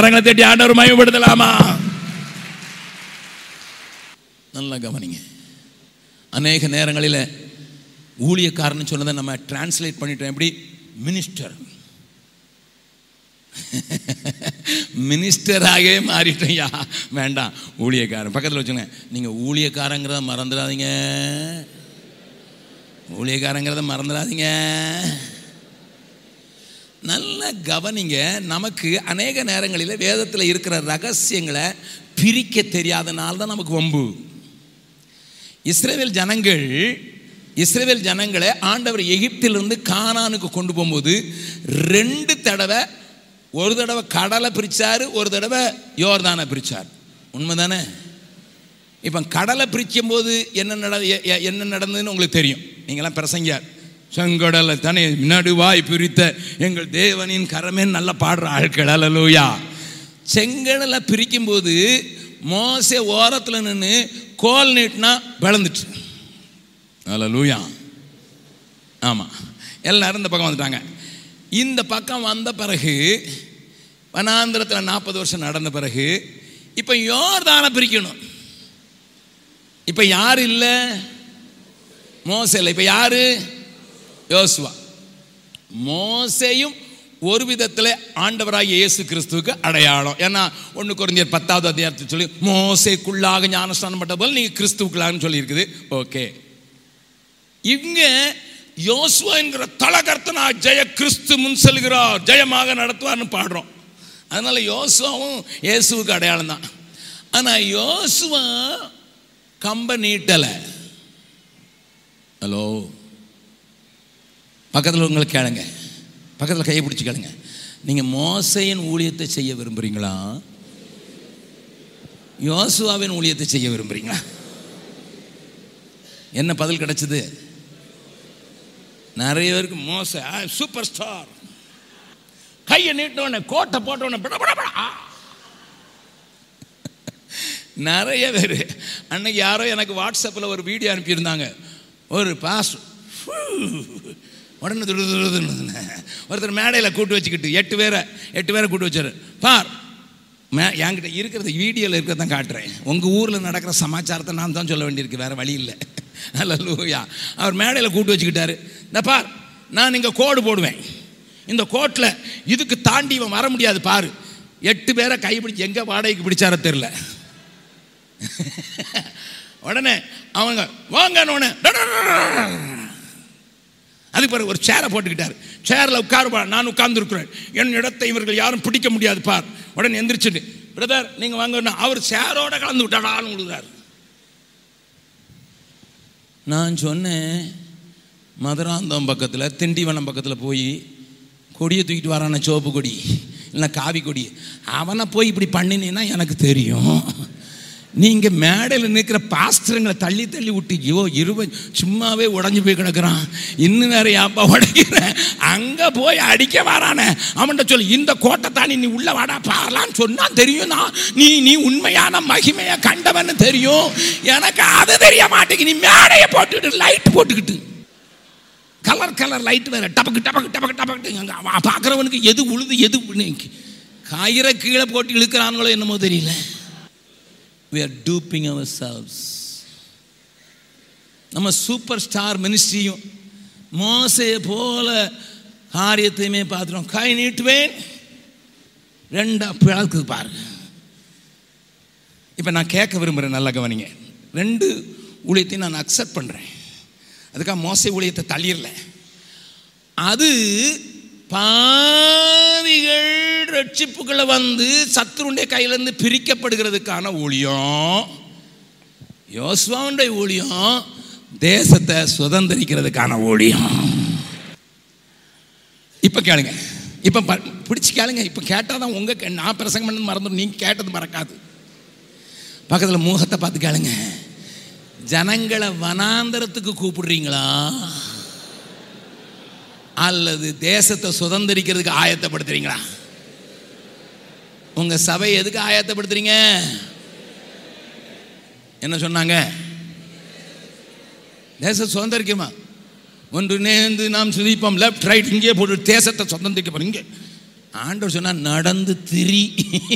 கரங்களை தட்டி ஆண்டவர் மயப்படுத்தலாமா நல்லா கவனிங்க அநேக நேரங்களில் ஊழியக்காரன்னு சொன்னதை நம்ம டிரான்ஸ்லேட் பண்ணிட்டோம் எப்படி மினிஸ்டர் மினிஸ்டராகவே மாறிட்டோம்யா வேண்டாம் ஊழியக்காரன் பக்கத்தில் வச்சுங்க நீங்கள் ஊழியக்காரங்கிறத மறந்துடாதீங்க ஊழியக்காரங்கிறத மறந்துடாதீங்க நல்ல கவனிங்க நமக்கு அநேக நேரங்களில் வேதத்தில் இருக்கிற ரகசியங்களை பிரிக்க தெரியாதனால தான் நமக்கு வம்பு இஸ்ரேல் ஜனங்கள் இஸ்ரேல் ஜனங்களை ஆண்டவர் எகிப்திலிருந்து கானானுக்கு கொண்டு போகும்போது ரெண்டு தடவை ஒரு தடவை கடலை பிரிச்சாரு ஒரு தடவை யோர்தானை பிரிச்சார் உண்மைதானே இப்போ கடலை பிரிக்கும் போது என்ன நட எ- எ- என்ன நடந்ததுன்னு உங்களுக்கு தெரியும் நீங்களாம் பிரசங்கியார் செங்கடலை தானே நடுவாய் பிரித்த எங்கள் தேவனின் கரமே நல்ல பாடுற ஆட்கள் அல்லலூயா செங்கடலை பிரிக்கும் போது மோசே ஓரத்தில் நின்று கோல் நீட்டினா பிளந்துட்டு அல்லலூயா ஆமாம் எல்லாரும் இந்த பக்கம் வந்துட்டாங்க இந்த பக்கம் வந்த பிறகு வனாந்திரத்தில் நாற்பது வருஷம் நடந்த பிறகு இப்போ யோர்தானை பிரிக்கணும் இப்போ யார் இல்லை மோசே இல்லை இப்போ யாரு யோசுவா மோசேயும் ஒரு விதத்தில் ஆண்டவராகிய இயேசு கிறிஸ்துவுக்கு அடையாளம் ஏன்னா ஒன்று குறைஞ்சர் பத்தாவது அத்தியாயத்தை சொல்லி மோசேக்குள்ளாக ஞானஸ்தானம் பட்ட போல் நீங்கள் கிறிஸ்துவுக்குள்ளாகன்னு சொல்லியிருக்குது ஓகே இங்க யோசுவா என்கிற தலகர்த்தனா ஜெய கிறிஸ்து முன் செல்கிறார் ஜெயமாக நடத்துவார்னு பாடுறோம் அதனால யோசுவாவும் இயேசுவுக்கு அடையாளம் தான் ஆனால் யோசுவா கம்ப நீட்டலை ஹலோ பக்கத்தில் உங்களை கேளுங்க பக்கத்தில் கையை பிடிச்சி கேளுங்க நீங்கள் மோசையின் ஊழியத்தை செய்ய விரும்புகிறீங்களா யோசுவாவின் ஊழியத்தை செய்ய விரும்புகிறீங்களா என்ன பதில் கிடைச்சது நிறைய பேருக்கு மோச சூப்பர் ஸ்டார் கையை நீட்டவன கோட்டை போட்டவன பட பட பட, ஆ. நிறைய பேர் அன்னைக்கு யாரோ எனக்கு வாட்ஸ்அப்பில் ஒரு வீடியோ அனுப்பியிருந்தாங்க ஒரு பாஸ் உடனே துரு துரு துருன்னு. ஒருத்தர் மேடையில் கூட்டு வச்சுக்கிட்டு எட்டு பேரை எட்டு பேரை கூட்டு வச்சாரு பார் மே என்கிட்ட இருக்கிறது வீடியோவில் இருக்கிறத காட்டுறேன் உங்கள் ஊரில் நடக்கிற சமாச்சாரத்தை நான் தான் சொல்ல வேண்டியிருக்கு வேறு வழி இல்லை அல்லூயா அவர் மேடையில் கூட்டு வச்சுக்கிட்டாரு இந்த பார் நான் இங்கே கோடு போடுவேன் இந்த கோட்டில் இதுக்கு தாண்டி இவன் வர முடியாது பாரு எட்டு பேரை கைப்பிடிச்சு எங்கே வாடகைக்கு பிடிச்சாரோ தெரில உடனே அவங்க வாங்கன்னு அதுக்கு பிறகு ஒரு சேரை போட்டுக்கிட்டார் சேரில் உட்காருப்பா நான் உட்கார்ந்துருக்கிறேன் என் இடத்தை இவர்கள் யாரும் பிடிக்க முடியாது பார் உடனே எந்திரிச்சுட்டு பிரதர் நீங்கள் வாங்க அவர் சேரோட கலந்து விட்டாடான்னு விடுறாரு நான் சொன்னேன் மதுராந்தம் பக்கத்தில் திண்டிவனம் பக்கத்தில் போய் கொடியை தூக்கிட்டு வரான சிவப்பு கொடி இல்லை காவி கொடி அவனை போய் இப்படி பண்ணினீன்னா எனக்கு தெரியும் நீங்கள் மேடையில் நிற்கிற பாஸ்டருங்களை தள்ளி தள்ளி விட்டு ஐயோ இருபது சும்மாவே உடஞ்சி போய் கிடக்குறான் இன்னும் வேற யாப்பா உடைக்கிறேன் அங்கே போய் அடிக்க வரானே அவன்கிட்ட சொல்லி இந்த கோட்டை தாண்டி நீ உள்ள வாடா பாரலான்னு சொன்னா தெரியும் நான் நீ நீ உண்மையான மகிமையை கண்டவன்னு தெரியும் எனக்கு அது தெரிய மாட்டேங்குது நீ மேடையை போட்டுக்கிட்டு லைட் போட்டுக்கிட்டு கலர் கலர் லைட் வேற டபக்கு டபக்கு டபக்கு டபக்கு அங்கே பார்க்குறவனுக்கு எது உழுது எது உழுது. காயிற கீழே போட்டு இழுக்கிறானுங்களோ என்னமோ தெரியல we are duping ourselves நம்ம சூப்பர் ஸ்டார் மினிஸ்ட்ரியும் மோசையை போல காரியத்தையுமே பார்த்துட்டோம் கை நீட்டுவேன் ரெண்டா பிழக்குது பாருங்க இப்போ நான் கேட்க விரும்புகிறேன் நல்லா கவனிங்க ரெண்டு ஊழியத்தையும் நான் அக்செப்ட் பண்ணுறேன் அதுக்காக மோசை ஊழியத்தை தள்ளிடல அது பாவிகள் ரட்சிப்புகளை வந்து சத்துருடைய கையிலேருந்து பிரிக்கப்படுகிறதுக்கான ஊழியம் யோசுவாவுடைய ஊழியம் தேசத்தை சுதந்திரிக்கிறதுக்கான ஊழியம் இப்போ கேளுங்க இப்போ ப- பிடிச்சு கேளுங்க இப்போ கேட்டால் தான் உங்கள் நான் பிரசங்கம் பண்ணது மறந்துடும் நீங்கள் கேட்டது மறக்காது பக்கத்தில் மூகத்தை பார்த்து கேளுங்க ஜனங்களை வனாந்தரத்துக்கு கூப்பிடுறீங்களா அல்லது தேசத்தை சுதந்திரிக்கிறதுக்கு ஆயத்தப்படுத்துறீங்களா உங்க சபை எதுக்கு ஆயத்தப்படுத்துறீங்க என்ன சொன்னாங்க தேச சுதந்திரிக்குமா ஒன்று நேர்ந்து நாம் சுதிப்போம் லெஃப்ட் ரைட் இங்கே போட்டு தேசத்தை சுதந்திரிக்க போறோம் இங்கே ஆண்டவர் சொன்னா நடந்து திரி